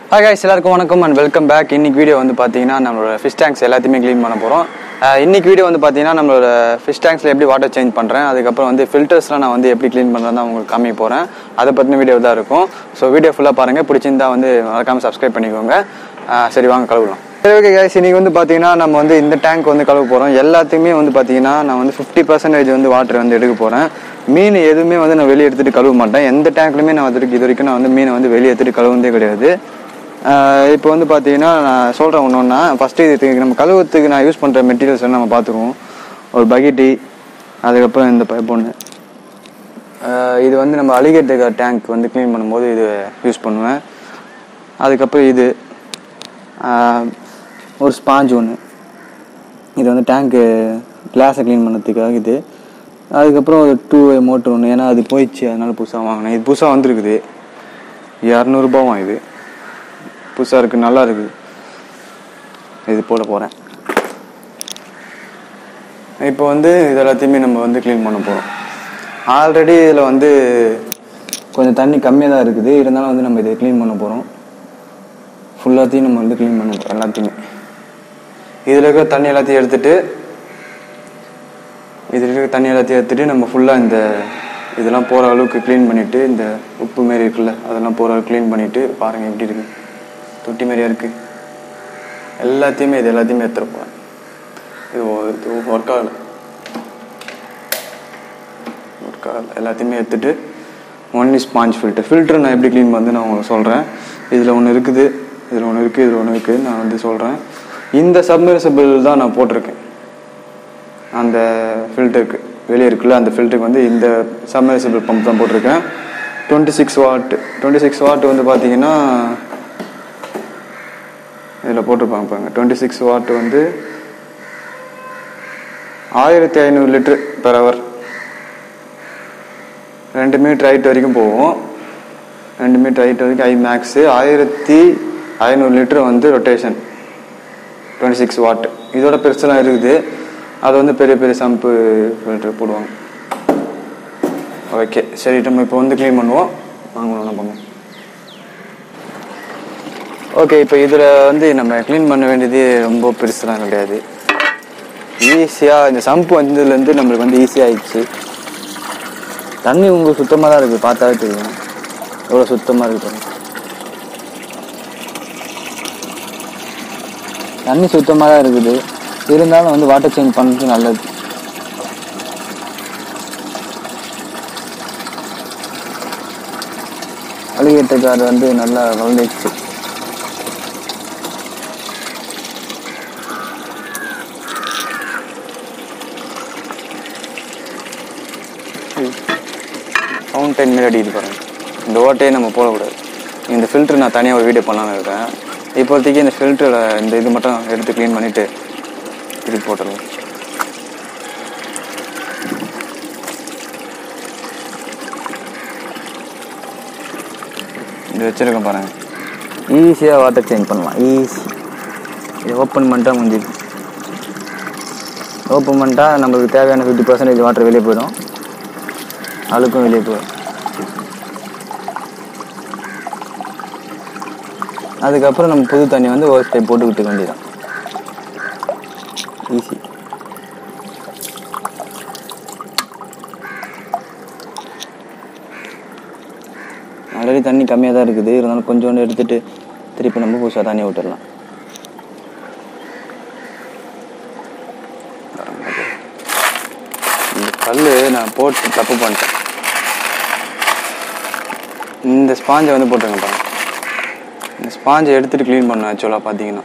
hi guys எல்லாருக்கும் வணக்கம் and welcome back இன்னைக்கு வீடியோ வந்து பார்த்தீங்கன்னா நம்மளோட ஃபிஷ் டேங்க்ஸ் எல்லாத்தையுமே க்ளீன் பண்ண போகிறோம் இன்னைக்கு வீடியோ வந்து பார்த்தீங்கன்னா நம்மளோட ஃபிஷ் டேங்க்ஸில் எப்படி வாட்டர் சேஞ்ச் பண்ணுறேன் அதுக்கப்புறம் வந்து ஃபில்டர்ஸ்லாம் நான் வந்து எப்படி க்ளீன் பண்ணுறேன் உங்களுக்கு காமிக்க போகிறேன் அதை பற்றின வீடியோ தான் இருக்கும் ஸோ வீடியோ ஃபுல்லாக பாருங்கள் பிடிச்சிருந்தா வந்து மறக்காமல் சப்ஸ்கிரைப் பண்ணிக்கோங்க அஹ் சரி வாங்க கழுவலாம் சரி ஓகே guys இன்னைக்கு வந்து பார்த்தீங்கன்னா நம்ம வந்து இந்த டேங்க் வந்து கழுவ போகிறோம் எல்லாத்தையுமே வந்து பார்த்தீங்கன்னா நான் வந்து ஃபிஃப்டி பர்சன்டேஜ் வந்து வாட்டர் வந்து எடுக்க போகிறேன் மீன் எதுவுமே வந்து நான் வெளியே எடுத்துகிட்டு கழுவ மாட்டேன் எந்த டேங்க்லையுமே நான் வந்து இது வரைக்கும் நான் வந்து மீனை வந்து வெளியே எடுத்துகிட்டு கழுவுனதே கிடையாது இப்போ வந்து பார்த்தீங்கன்னா நான் சொல்கிறேன் ஒன்று ஒன்றா ஃபஸ்ட்டு இதுக்கு நம்ம கழுவுறதுக்கு நான் யூஸ் பண்ணுற மெட்டீரியல்ஸ் எல்லாம் நம்ம பார்த்துக்குவோம் ஒரு பக்கெட்டி அதுக்கப்புறம் இந்த பைப் ஒன்று இது வந்து நம்ம அலிகேட்டர் டேங்க் வந்து க்ளீன் பண்ணும்போது இது யூஸ் பண்ணுவேன் அதுக்கப்புறம் இது ஆஹ், ஒரு ஸ்பாஞ்ச் ஒன்று இது வந்து டேங்க்கு கிளாஸை க்ளீன் பண்ணுறதுக்காக இது அதுக்கப்புறம் ஒரு டூ வே மோட்ரு ஒன்று ஏன்னா அது போயிடுச்சு அதனால புதுசாக வாங்கினேன் இது புதுசாக வந்திருக்குது இரநூறுபாவும் இது புதுசாக இருக்குது நல்லா இருக்குது இது போட போகிறேன் இப்போ வந்து இது எல்லாத்தையுமே நம்ம வந்து க்ளீன் பண்ண போகிறோம் ஆல்ரெடி இதில் வந்து கொஞ்சம் தண்ணி கம்மியாக தான் இருக்குது இருந்தாலும் வந்து நம்ம இதை க்ளீன் பண்ண போகிறோம் ஃபுல்லாத்தையும் நம்ம வந்து க்ளீன் பண்ண போகிறோம் எல்லாத்தையுமே இதில் இருக்கிற தண்ணி எல்லாத்தையும் எடுத்துட்டு இதில் இருக்கிற தண்ணி எல்லாத்தையும் எடுத்துட்டு நம்ம ஃபுல்லாக இந்த இதெல்லாம் போகிற அளவுக்கு க்ளீன் பண்ணிவிட்டு இந்த உப்பு மாரி இருக்குல்ல அதெல்லாம் போகிற அளவுக்கு க்ளீன் பண்ணிவிட்டு பாருங்கள் எப்படி இருக்கு தொட்டி மாரியா இருக்குது எல்லாத்தையுமே இது எல்லாத்தையுமே எடுத்துட போகிறேன் இது ஒ- இது ஒர்க் ஆகலை ஒர்க் ஆகலை எல்லாத்தையுமே எடுத்துட்டு ஒன்லி ஸ்பாஞ்ச் ஃபில்டர் ஃபில்டர் நான் எப்படி க்ளீன் பண்ணி நான் உங்களுக்கு சொல்கிறேன் இதில் ஒன்று இருக்குது இதில் ஒன்று இருக்குது இதில் ஒன்று இருக்குது நான் வந்து சொல்கிறேன் இந்த சப்மர்சிபிள் தான் நான் போட்டிருக்கேன் அந்த ஃபில்டருக்கு வெளியே இருக்குல்ல அந்த ஃபில்டருக்கு வந்து இந்த சப்மர்சிபிள் பம்ப் தான் போட்டிருக்கேன் twenty six watt twenty six watt வந்து பார்த்தீங்கன்னா இதில் போட்டிருப்பாங்க பாருங்க டுவெண்ட்டி சிக்ஸ் வாட் வந்து ஆயிரத்தி ஐநூறு லிட்டர் பெர் ஹவர் ரெண்டு மீட்டர் ஹைட் வரைக்கும் போகும் ரெண்டு மீட்டர் ஹைட் வரைக்கும் ஐ மேக்ஸு ஆயிரத்தி ஐநூறு லிட்டர் வந்து ரொட்டேஷன் டுவெண்ட்டி சிக்ஸ் வாட் இதோட பெருசெல்லாம் இருக்குது அது வந்து பெரிய பெரிய சம்பு ஃபில்டர் போடுவாங்க ஓகே சரி நம்ம இப்போ வந்து க்ளீன் பண்ணுவோம் வாங்க ஒன்று பண்ணுவோம் ஓகே இப்போ இதில் வந்து நம்ம க்ளீன் பண்ண வேண்டியது ரொம்ப பெருசுலாம் கிடையாது ஈஸியாக இந்த சம்பு வந்ததுலேருந்து நம்மளுக்கு வந்து ஈஸியாக ஆயிடுச்சு தண்ணி உங்களுக்கு சுத்தமாக தான் இருக்குது பார்த்தாவே தெரியும் எவ்வளோ சுத்தமாக இருக்குது பாருங்க தண்ணி சுத்தமாக தான் இருக்குது இருந்தாலும் வந்து வாட்டர் சேஞ்ச் பண்ணுறது நல்லது அலிகேட்டர் வந்து நல்லா வளர்ந்துச்சு ஃபவுண்டைன் மாரி அடிக்குது பாருங்க இந்த ஓட்டையே நம்ம போடக்கூடாது இந்த ஃபில்டர் நான் தனியாக ஒரு வீடியோ பண்ணலான்னு இருக்கேன் இப்போதைக்கு இந்த ஃபில்டரோட இந்த இது மட்டும் எடுத்து க்ளீன் பண்ணிவிட்டு திருப்பி போட்டுருவோம் இது வச்சுருக்கேன் பாருங்க ஈஸியாக வாட்டர் சேஞ்ச் பண்ணலாம் ஈஸி இது ஓப்பன் பண்ணிட்டா முடிஞ்சுது ஓப்பன் பண்ணிட்டா நம்மளுக்கு தேவையான ஃபிஃப்டி பர்சன்டேஜ் வாட்டர் வெளியே போயிடும் அழுக்கும் வெளியே போயிடும் அதுக்கப்புறம் நம்ம புது தண்ணி வந்து ஓவர் ஸ்டே போட்டு விட்டுக்க வேண்டியதான் ஈஸி ஆல்ரெடி தண்ணி கம்மியாக தான் இருக்குது இருந்தாலும் கொஞ்சோண்டு எடுத்துட்டு திருப்பி நம்ம புதுசாக தண்ணி விட்டுடலாம் இந்த கல் நான் போட்டு தப்பு பண்ணிட்டேன் இந்த ஸ்பாஞ்சை வந்து போட்டுருங்க பாருங்க இந்த ஸ்பாஞ்சை எடுத்துட்டு க்ளீன் பண்ண ஆக்சுவலாக பார்த்தீங்கன்னா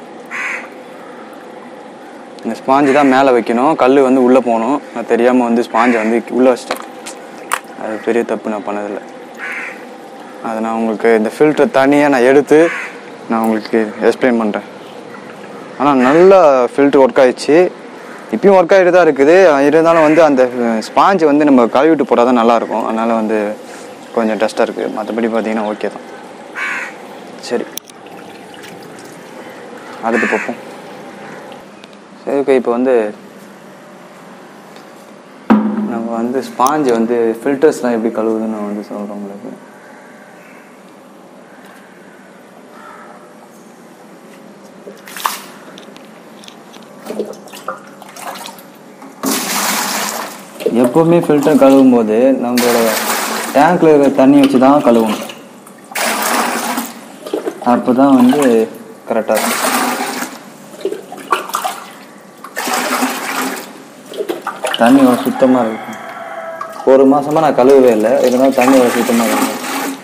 இந்த ஸ்பாஞ்சு தான் மேலே வைக்கணும் கல் வந்து உள்ளே போகணும் நான் தெரியாமல் வந்து ஸ்பாஞ்சை வந்து உள்ளே வச்சிட்டேன் அது பெரிய தப்பு நான் பண்ணதில்லை அதை நான் உங்களுக்கு இந்த ஃபில்டர் தனியாக நான் எடுத்து நான் உங்களுக்கு எக்ஸ்பிளைன் பண்ணுறேன் ஆனால் நல்லா ஃபில்டர் ஒர்க் ஆயிடுச்சு இப்பயும் ஒர்க் ஆகிட்டு தான் இருக்குது இருந்தாலும் வந்து அந்த ஸ்பாஞ்சை வந்து நம்ம கழுவிட்டு போட்டால் தான் நல்லாயிருக்கும் அதனால் வந்து கொஞ்சம் டஸ்ட்டாக இருக்குது மற்றபடி பார்த்தீங்கன்னா ஓகே தான் சரி அடுத்து பார்ப்போம் சரி ஓகே இப்போ வந்து நம்ம வந்து ஸ்பாஞ்சை வந்து ஃபில்டர்ஸ்லாம் எப்படி கழுவுதுன்னு நான் வந்து சொல்கிறேன் உங்களுக்கு எப்போவுமே ஃபில்டர் கழுவும் போது நம்மளோட டேங்க்ல இருக்கிற தண்ணி வச்சு தான் கழுவணும் அப்போ தான் வந்து கரெக்டாக இருக்கும் தண்ணி ஒரு சுத்தமாக இருக்கும் ஒரு மாசமா நான் கழுவவே இல்லை இருந்தாலும் தண்ணி ஒரு சுத்தமாக இருக்கும்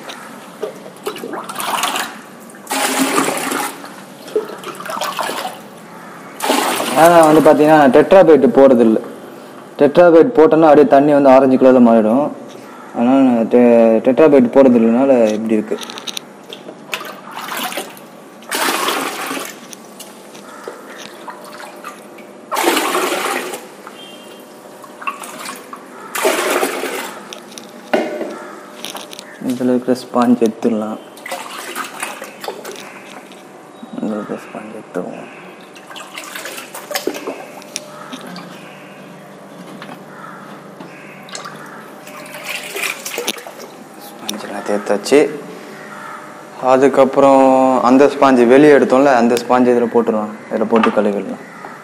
ஆனால் வந்து பார்த்தீங்கன்னா டெட்ராபைட் போடுறது இல்லை டெட்ராபைட் போட்டோன்னா அப்படியே தண்ணி வந்து ஆரஞ்சு கலரில் மாறிடும் அதனால் நான் டெ டெட்ராபைட் போடுறது இல்லைனால இப்படி இருக்கு இதில் இருக்கிற ஸ்பாஞ்ச் எடுத்துடலாம் இதில் இருக்கிற ஸ்பாஞ்ச் எடுத்துருவோம் ஸ்பாஞ்செல்லாம் தேர்த்தாச்சு அதுக்கப்புறம் அந்த ஸ்பாஞ்சு வெளியே எடுத்தோம்ல அந்த ஸ்பாஞ்சு இதில் போட்டுருவோம் இதில் போட்டு கழுவிடலாம்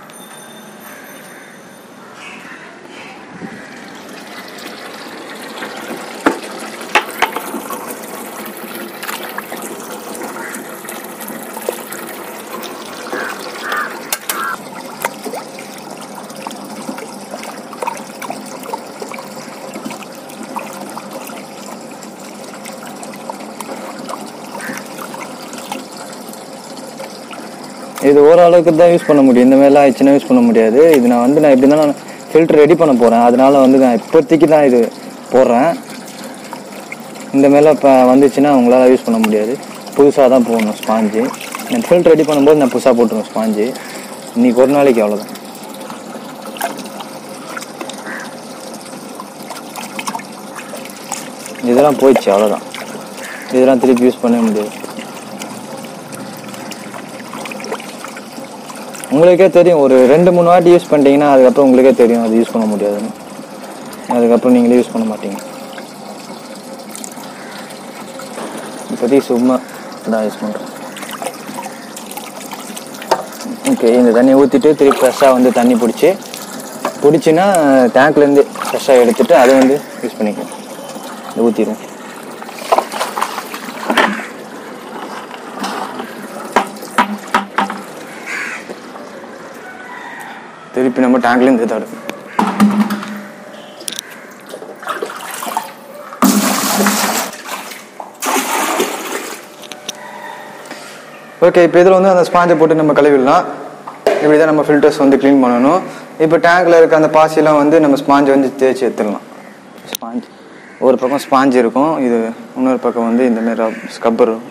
இது ஓரளவுக்கு தான் யூஸ் பண்ண முடியும் இந்த மாதிரிலாம் ஆயிடுச்சுன்னா யூஸ் பண்ண முடியாது இது நான் வந்து நான் எப்படி இருந்தாலும் நான் ஃபில்டர் ரெடி பண்ண போகிறேன் அதனால வந்து நான் இப்போதைக்கு தான் இது போடுறேன் இந்த மாதிரிலாம் இப்போ வந்துச்சுன்னா உங்களால் யூஸ் பண்ண முடியாது புதுசாக தான் போடணும் ஸ்பாஞ்சு நான் ஃபில்டர் ரெடி பண்ணும்போது நான் புதுசாக போட்டுருவேன் ஸ்பாஞ்சு இன்னைக்கு ஒரு நாளைக்கு அவ்வளோதான் இதெல்லாம் போயிடுச்சு அவ்வளோதான் இதெல்லாம் திருப்பி யூஸ் பண்ணவே முடியாது உங்களுக்கே தெரியும் ஒரு ரெண்டு மூணு வாட்டி யூஸ் பண்ணிட்டீங்கன்னா அதுக்கப்புறம் உங்களுக்கே தெரியும் அது யூஸ் பண்ண முடியாதுன்னு அதுக்கப்புறம் நீங்களே யூஸ் பண்ண மாட்டீங்க இப்போதைக்கு சும்மா தான் யூஸ் பண்ணுறேன் ஓகே இந்த தண்ணியை ஊற்றிட்டு திருப்பி ஃப்ரெஷ்ஷாக வந்து தண்ணி பிடிச்சி பிடிச்சின்னா டேங்க்லேருந்து ஃப்ரெஷ்ஷாக எடுத்துட்டு அதை வந்து யூஸ் பண்ணிக்கலாம் இது ஊற்றிடுவோம் திருப்பி நம்ம டேங்க்லேருந்து இதை எடுக்கணும் ஓகே இப்போ இதில் வந்து அந்த ஸ்பாஞ்சை போட்டு நம்ம கழுவிடலாம் இப்படி தான் நம்ம ஃபில்டர்ஸ் வந்து க்ளீன் பண்ணணும் இப்போ டேங்க்கில் இருக்க அந்த பாசிலாம் வந்து நம்ம ஸ்பாஞ்சை வந்து தேய்ச்சி எடுத்துடலாம் ஸ்பாஞ்ச் ஒரு பக்கம் ஸ்பாஞ்ச் இருக்கும் இது இன்னொரு பக்கம் வந்து இந்த மாதிரி ஸ்கப்பர் இருக்கும்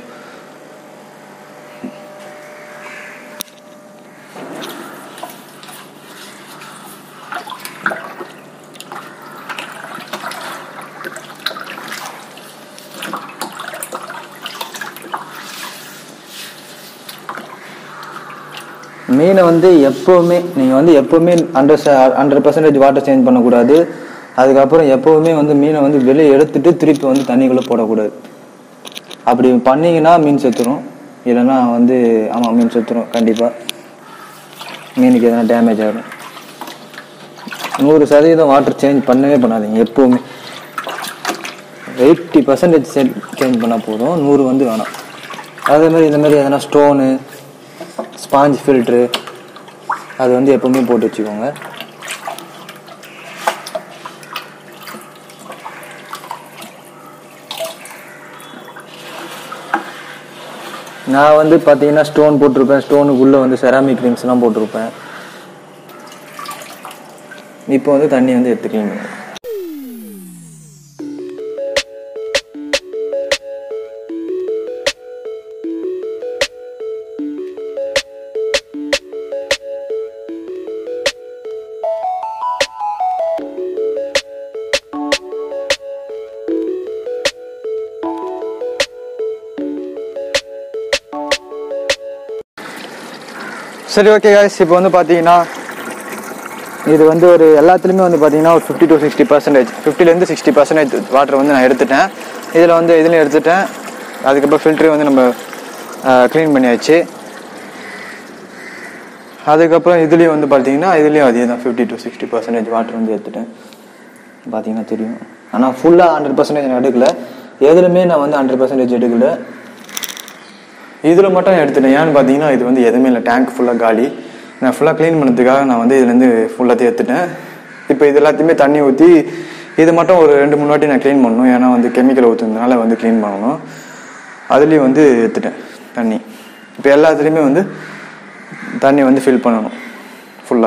மீனை வந்து எப்போவுமே நீங்கள் வந்து எப்போவுமே hundred hundred percentage water change பண்ணக்கூடாது அதுக்கப்புறம் எப்போவுமே வந்து மீனை வந்து வெளியே எடுத்துட்டு திருப்பி வந்து தண்ணிக்குள்ளே போடக்கூடாது அப்படி பண்ணீங்கன்னா மீன் செத்துரும் இல்லைன்னா வந்து ஆமாம் மீன் செத்துரும் கண்டிப்பாக மீனுக்கு எதனா டேமேஜ் ஆகிடும் நூறு சதவீதம் வாட்டர் சேஞ்ச் பண்ணவே பண்ணாதீங்க எப்போவுமே எயிட்டி பர்சன்டேஜ் சேஞ்ச் பண்ணால் போதும் நூறு வந்து வேணாம் அதே மாதிரி இந்த மாதிரி எதனா ஸ்டோனு ஸ்பாஞ்ச் ஃபில்ட்ரு அது வந்து எப்பவுமே போட்டு வச்சுக்கோங்க நான் வந்து பார்த்தீங்கன்னா ஸ்டோன் போட்டிருப்பேன் ஸ்டோனுக்குள்ளே வந்து செராமிக் ரிங்ஸ்லாம் போட்டிருப்பேன் இப்போ வந்து தண்ணி வந்து எடுத்துக்கலாம் சரி ஓகே guys இப்போ வந்து பார்த்தீங்கன்னா இது வந்து ஒரு எல்லாத்துலேயுமே வந்து பார்த்தீங்கன்னா ஒரு ஃபிஃப்டி டு சிக்ஸ்டி பர்சன்டேஜ் ஃபிஃப்டிலேருந்து சிக்ஸ்டி பர்சன்டேஜ் வாட்டர் வந்து நான் எடுத்துட்டேன் இதில் வந்து இதுலையும் எடுத்துட்டேன் அதுக்கப்புறம் ஃபில்ட்ரு வந்து நம்ம க்ளீன் பண்ணியாச்சு அதுக்கப்புறம் இதுலேயும் வந்து பார்த்தீங்கன்னா இதுலேயும் அதே தான் fifty to sixty percentage water வந்து எடுத்துட்டேன் பார்த்தீங்கன்னா தெரியும் ஆனால் ஃபுல்லாக ஹண்ட்ரட் பர்சன்டேஜ் நான் எடுக்கல எதுலுமே நான் வந்து ஹண்ட்ரட் பர்சன்டேஜ் எடுக்கல இதில் மட்டும் எடுத்துட்டேன் ஏன்னு பார்த்தீங்கன்னா இது வந்து எதுவுமே இல்லை டேங்க் ஃபுல்லாக காலி நான் ஃபுல்லாக க்ளீன் பண்ணதுக்காக நான் வந்து இதுலேருந்து ஃபுல்லாத்தையும் எடுத்துட்டேன் இப்போ இது எல்லாத்தையுமே தண்ணி ஊற்றி இது மட்டும் ஒரு ரெண்டு மூணு வாட்டி நான் க்ளீன் பண்ணணும் ஏன்னா வந்து கெமிக்கல் ஊற்றுனதுனால வந்து க்ளீன் பண்ணணும் அதுலேயும் வந்து எடுத்துட்டேன் தண்ணி இப்போ எல்லாத்துலேயுமே வந்து தண்ணி வந்து ஃபில் பண்ணணும் ஃபுல்லாக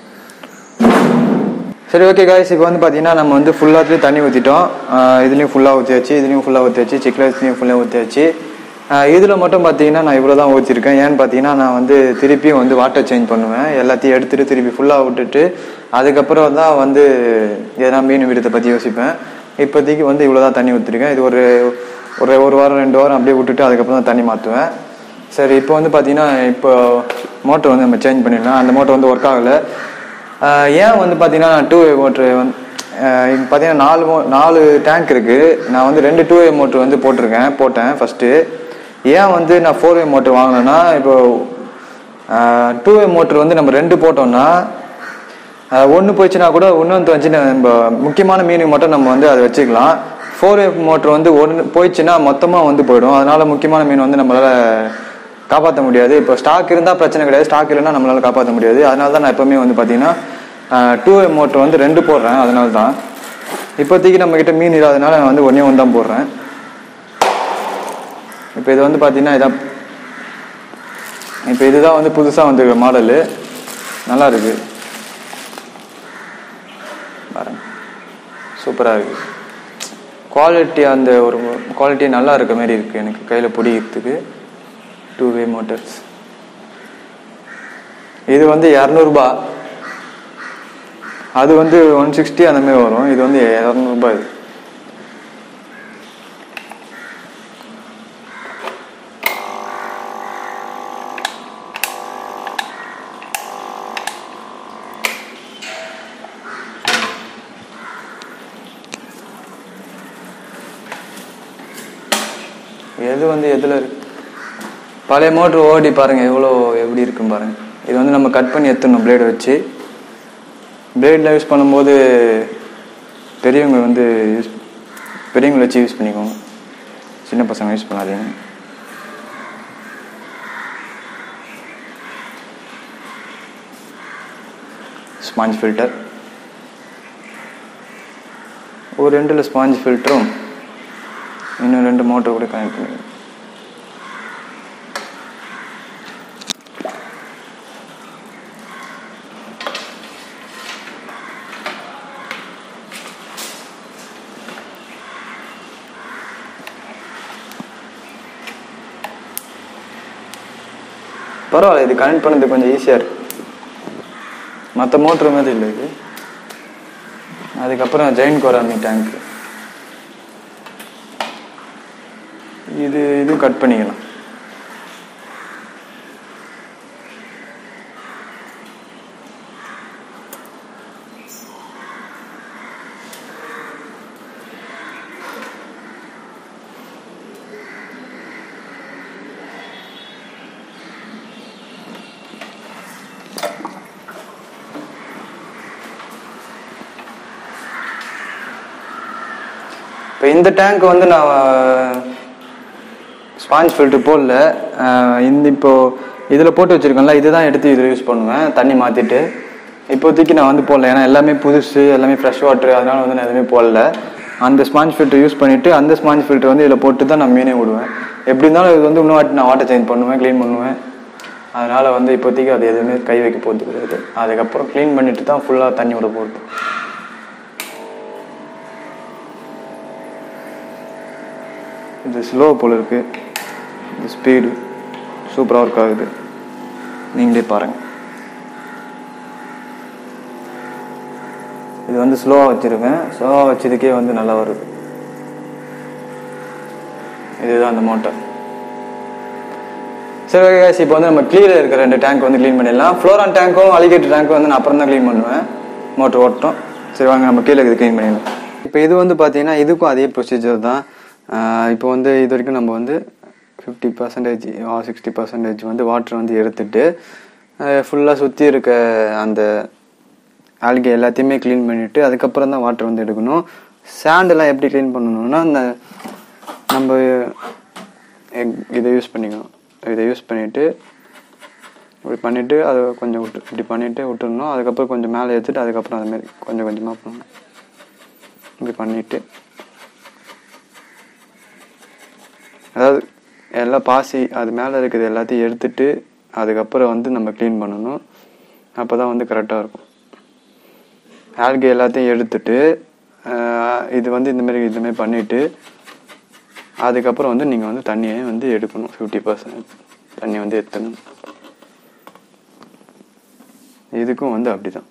சரி ஓகே காய்ஸ் இப்போ வந்து பார்த்தீங்கன்னா நம்ம வந்து ஃபுல்லாத்துலேயும் தண்ணி ஊற்றிட்டோம் இதுலேயும் ஃபுல்லாக ஊற்றியாச்சு இதுலேயும் ஃபுல்லாக ஊற்றியாச்சு சிக்லஸ்லேயும் ஃபுல்லாக ஊற்றியாச்சு இதில் மட்டும் பார்த்தீங்கன்னா நான் இவ்வளோ தான் ஊற்றிருக்கேன் ஏன்னு பார்த்தீங்கன்னா நான் வந்து திருப்பியும் வந்து வாட்டர் சேஞ்ச் பண்ணுவேன் எல்லாத்தையும் எடுத்துட்டு திருப்பி ஃபுல்லாக விட்டுட்டு அதுக்கப்புறம் தான் வந்து எதனா மீன் விடத்தை பற்றி யோசிப்பேன் இப்போதைக்கு வந்து இவ்வளோ தான் தண்ணி ஊற்றிருக்கேன் இது ஒரு ஒரு ஒரு வாரம் ரெண்டு வாரம் அப்படியே விட்டுட்டு அதுக்கப்புறம் தான் தண்ணி மாற்றுவேன் சரி இப்போ வந்து பார்த்தீங்கன்னா இப்போ மோட்டர் வந்து நம்ம சேஞ்ச் பண்ணிடலாம் அந்த மோட்டர் வந்து ஒர்க் ஆகலை ஆஹ் ஏன் வந்து பார்த்தீங்கன்னா டூ வே மோட்ரு வந்து ஆஹ் இங்க பார்த்தீங்கன்னா நாலு மோ நாலு டேங்க் இருக்குது நான் வந்து ரெண்டு டூ வே மோட்ரு வந்து போட்டிருக்கேன் போட்டேன் ஃபஸ்ட்டு ஏன் வந்து நான் ஃபோர் வே மோட்ரு வாங்கினேன்னா இப்போ டூ வே மோட்ரு வந்து நம்ம ரெண்டு போட்டோம்னா ஒன்று போயிடுச்சுன்னா கூட இன்னொன்று வச்சு நம்ம முக்கியமான மீனுக்கு மட்டும் நம்ம வந்து அதை வச்சுக்கலாம் ஃபோர் வே மோட்ரு வந்து ஒன்று போயிடுச்சுன்னா மொத்தமாக வந்து போயிடும் அதனால முக்கியமான மீன் வந்து நம்மளால காப்பாற்ற முடியாது இப்போ ஸ்டாக் இருந்தால் பிரச்சனை கிடையாது ஸ்டாக் இல்லைன்னா நம்மளால காப்பாற்ற முடியாது அதனால தான் நான் எப்பவுமே வந்து பார்த்தீங்கன்னா டூ வே மோட்ரு வந்து ரெண்டு போடுறேன் அதனால தான் இப்போதைக்கு நம்ம கிட்ட மீன் இல்லாதனால நான் வந்து ஒன்றே ஒன்று தான் போடுறேன் இப்போ இது வந்து பார்த்தீங்கன்னா இதான் இப்போ இதுதான் வந்து புதுசாக வந்திருக்க மாடலு நல்லா இருக்கு பாருங்க சூப்பராக இருக்கு குவாலிட்டி அந்த ஒரு குவாலிட்டி நல்லா இருக்க மாதிரி இருக்கு எனக்கு கையில் பிடிக்கிறதுக்கு டூ வே மோட்டர்ஸ் இது வந்து இரநூறுபா அது வந்து ஒன் சிக்ஸ்டி அந்த மாதிரி வரும் இது வந்து இரநூறுபா இது எது வந்து எதில் இருக்கு பழைய மோட்ரு ஓடி பாருங்க எவ்வளோ எப்படி இருக்குன்னு பாருங்க இது வந்து நம்ம கட் பண்ணி எடுத்துடணும் பிளேடு வச்சு பிளேடில் யூஸ் பண்ணும்போது பெரியவங்க வந்து யூஸ் பெரியவங்களை வச்சு யூஸ் பண்ணிக்கோங்க சின்ன பசங்க யூஸ் பண்ணாதீங்க ஸ்பாஞ்ச் ஃபில்டர் ஒரு ரெண்டில் ஸ்பாஞ்ச் ஃபில்டரும் இன்னும் ரெண்டு மோட்டர் கூட கனெக்ட் பண்ணிக்கணும் பரவாயில்ல இது கனெக்ட் பண்ணது கொஞ்சம் ஈஸியாக இருக்கு மற்ற மோட்ரு மாதிரி இல்லை இது அதுக்கப்புறம் ஜெயின் கோராமி டேங்க் இது இதுவும் கட் பண்ணிக்கலாம் இப்போ இந்த டேங்க் வந்து நான் ஸ்பாஞ்ச் ஃபில்டர் போடல அஹ் இந்த இப்போ இதில் போட்டு வச்சிருக்கேன்ல இதுதான் எடுத்து இதில் யூஸ் பண்ணுவேன் தண்ணி மாற்றிட்டு இப்போதைக்கு நான் வந்து போடல ஏன்னா எல்லாமே புதுசு எல்லாமே ஃப்ரெஷ் வாட்டர் அதனால வந்து நான் எதுவுமே போடல அந்த ஸ்பாஞ்ச் ஃபில்டர் யூஸ் பண்ணிட்டு அந்த ஸ்பாஞ்ச் ஃபில்டர் வந்து இதில் போட்டு தான் நான் மீனே விடுவேன் எப்படி இருந்தாலும் இது வந்து இன்னும் வாட்டி நான் வாட்டர் சேஞ்ச் பண்ணுவேன் க்ளீன் பண்ணுவேன் அதனால வந்து இப்போதைக்கு அது எதுவுமே கை வைக்க போகிறது கிடையாது அதுக்கப்புறம் க்ளீன் பண்ணிட்டு தான் ஃபுல்லாக தண்ணி விட போகிறது இது ஸ்லோ போல் இருக்கு இது ஸ்பீடு சூப்பராக ஒர்க் ஆகுது நீங்களே பாருங்க இது வந்து ஸ்லோவாக வச்சுருக்கேன் ஸ்லோவாக வச்சதுக்கே வந்து நல்லா வருது இதுதான் அந்த மோட்டர் சரி ஓகே guys, இப்போ வந்து நம்ம கீழே இருக்கிற ரெண்டு டேங்க் வந்து க்ளீன் பண்ணிடலாம் ஃப்ளோரான் டேங்க்கும் அலிகேட்டர் டேங்க்கும் வந்து நான் அப்புறம் தான் க்ளீன் பண்ணுவேன் மோட்டர் ஓட்டும் சரி வாங்க நம்ம கீழே இது க்ளீன் பண்ணிடலாம் இப்போ இது வந்து பார்த்தீங்கன்னா இதுக்கும் அதே ப்ரொசீஜர் தான் ஆஹ் இப்போ வந்து இது வரைக்கும் நம்ம வந்து ஃபிஃப்டி பர்சன்டேஜ் சிக்ஸ்டி பர்சன்டேஜ் வந்து வாட்டர் வந்து எடுத்துட்டு ஃபுல்லாக சுற்றி இருக்க அந்த ஆல்கே எல்லாத்தையுமே க்ளீன் பண்ணிவிட்டு அதுக்கப்புறம் தான் வாட்டர் வந்து எடுக்கணும் சாண்டெல்லாம் எப்படி க்ளீன் பண்ணணும்னா இந்த நம்ம எக்- இதை யூஸ் பண்ணிக்கணும் இதை யூஸ் பண்ணிவிட்டு இப்படி பண்ணிவிட்டு அதை கொஞ்சம் விட்டு இப்படி பண்ணிவிட்டு விட்டுறணும் அதுக்கப்புறம் கொஞ்சம் மேலே ஏற்றிட்டு அதுக்கப்புறம் அது மாதிரி கொஞ்சம் கொஞ்சமாக பண்ணணும் இப்படி பண்ணிவிட்டு அதாவது எல்லாம் பாசி அது மேலே இருக்கிறது எல்லாத்தையும் எடுத்துட்டு அதுக்கப்புறம் வந்து நம்ம க்ளீன் பண்ணணும் அப்போ தான் வந்து கரெக்டாக இருக்கும் ஆல்கே எல்லாத்தையும் எடுத்துட்டு ஆஹ், இது வந்து இந்த மாதிரி இந்த மாதிரி பண்ணிவிட்டு அதுக்கப்புறம் வந்து நீங்கள் வந்து தண்ணியை வந்து எடுக்கணும் ஃபிஃப்டி பர்சன்ட் தண்ணி வந்து எடுத்துடணும் இதுக்கும் வந்து அப்படிதான்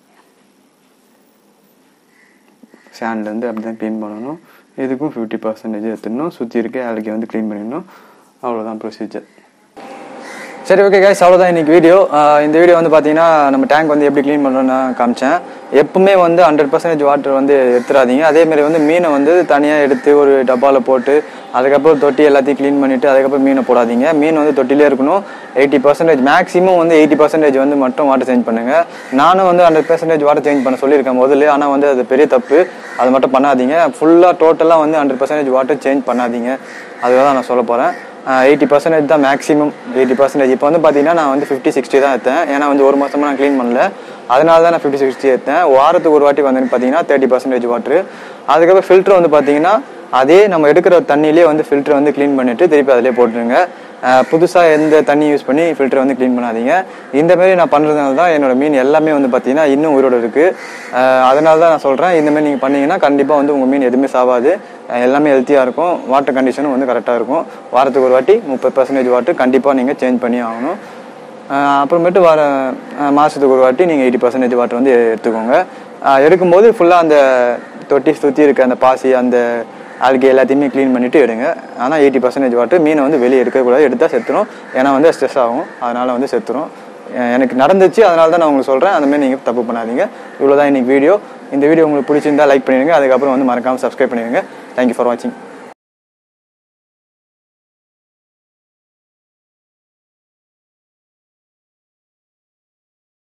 சேண்ட்லேருந்து அப்படி தான் க்ளீன் பண்ணணும் இதுக்கும் ஃபிஃப்டி பர்சன்டேஜ் எடுத்துடணும் சுற்றி இருக்க ஆளுக்கு வந்து க்ளீன் பண்ணிடணும் அவ்வளோதான் ப்ரொசீஜர் சரி ஓகே கைஸ் அவ்வளோதான் இன்னைக்கு வீடியோ இந்த வீடியோ வந்து பார்த்தீங்கன்னா நம்ம டேங்க் வந்து எப்படி க்ளீன் பண்ணுறோன்னு நான் காமிச்சேன் எப்பவுமே வந்து ஹண்ட்ரட் பர்சன்டேஜ் வாட்டர் வந்து எடுத்துடாதீங்க அதே மாதிரி வந்து மீனை வந்து தனியாக எடுத்து ஒரு டப்பாவில் போட்டு அதுக்கப்புறம் தொட்டி எல்லாத்தையும் க்ளீன் பண்ணிவிட்டு அதுக்கப்புறம் மீனை போடாதீங்க மீன் வந்து தொட்டிலே இருக்கணும் எயிட்டி பர்சன்டேஜ் மேக்ஸிமம் வந்து எயிட்டி பர்சன்டேஜ் வந்து மட்டும் வாட்டர் சேஞ்ச் பண்ணுங்கள் நானும் வந்து ஹண்ட்ரட் பர்சன்டேஜ் வாட்டர் சேஞ்ச் பண்ண சொல்லியிருக்கேன் முதல்ல ஆனால் வந்து அது பெரிய தப்பு அது மட்டும் பண்ணாதீங்க ஃபுல்லாக டோட்டலாக வந்து ஹண்ட்ரட் பர்சன்டேஜ் வாட்டர் சேஞ்ச் பண்ணாதீங்க அதுதான் நான் சொல்ல போகிறேன் எயிட்டி பர்சன்டேஜ் தான் மேக்ஸிமம் எயிட்டி பர்சன்டேஜ் இப்போ வந்து பார்த்தீங்கன்னா நான் வந்து ஃபிஃப்டி சிக்ஸ்டி தான் எடுத்தேன் ஏன்னா வந்து ஒரு மாதமாக நான் க்ளீன் பண்ணல அதனால தான் நான் ஃபிஃப்டி சிக்ஸ்டி எடுத்தேன் வாரத்துக்கு ஒரு வாட்டி வந்து பார்த்தீங்கன்னா தேர்ட்டி பர்சன்டேஜ் வாட்ரு அதுக்கப்புறம் ஃபில்டர் வந்து பார்த்தீங்கன்னா அதே நம்ம எடுக்கிற தண்ணியிலே வந்து ஃபில்டர் வந்து க்ளீன் பண்ணிட்டு திருப்பி அதிலே போட்டுருங்க புதுசாக எந்த தண்ணி யூஸ் பண்ணி ஃபில்டர் வந்து க்ளீன் பண்ணாதீங்க இந்த மாதிரி நான் பண்ணுறதுனால தான் என்னோட மீன் எல்லாமே வந்து பார்த்தீங்கன்னா இன்னும் உயிரோடு இருக்குது அதனால தான் நான் சொல்கிறேன் இந்த மாதிரி நீங்கள் பண்ணீங்கன்னா கண்டிப்பாக வந்து உங்கள் மீன் எதுவுமே சாவாது அஹ் எல்லாமே ஹெல்த்தியாக இருக்கும் வாட்டர் கண்டிஷனும் வந்து கரெக்டாக இருக்கும் வாரத்துக்கு ஒரு வாட்டி முப்பது பர்சன்டேஜ் வாட்டர் கண்டிப்பாக நீங்கள் சேஞ்ச் பண்ணி ஆகணும் அஹ் அப்புறமேட்டு வர அஹ் மாசத்துக்கு ஒரு வாட்டி நீங்கள் எயிட்டி பர்சன்டேஜ் வாட்டர் வந்து எடுத்துக்கோங்க அஹ் எடுக்கும்போது ஃபுல்லாக அந்த தொட்டி சுற்றி இருக்க அந்த பாசி அந்த ஆல்கே எல்லாத்தையுமே க்ளீன் பண்ணிவிட்டு எடுங்க ஆனால் எயிட்டி பர்சன்டேஜ் வாட்டர் மீனை வந்து வெளியே எடுக்கக்கூடாது எடுத்தால் செத்துரும் ஏன்னா வந்து ஸ்ட்ரெஸ் ஆகும் அதனால் வந்து செத்துரும் அஹ் எனக்கு நடந்துச்சு அதனால தான் நான் உங்களுக்கு சொல்கிறேன் அந்த மாதிரி நீங்கள் தப்பு பண்ணாதீங்க இவ்வளோ தான் இன்னைக்கு வீடியோ இந்த வீடியோ உங்களுக்கு பிடிச்சிருந்தா லைக் பண்ணிடுங்க அதுக்கப்புறம் வந்து மறக்காமல் சப்ஸ்கிரைப் பண்ணிடுங்க தேங்க்யூ ஃபார் வாட்சிங்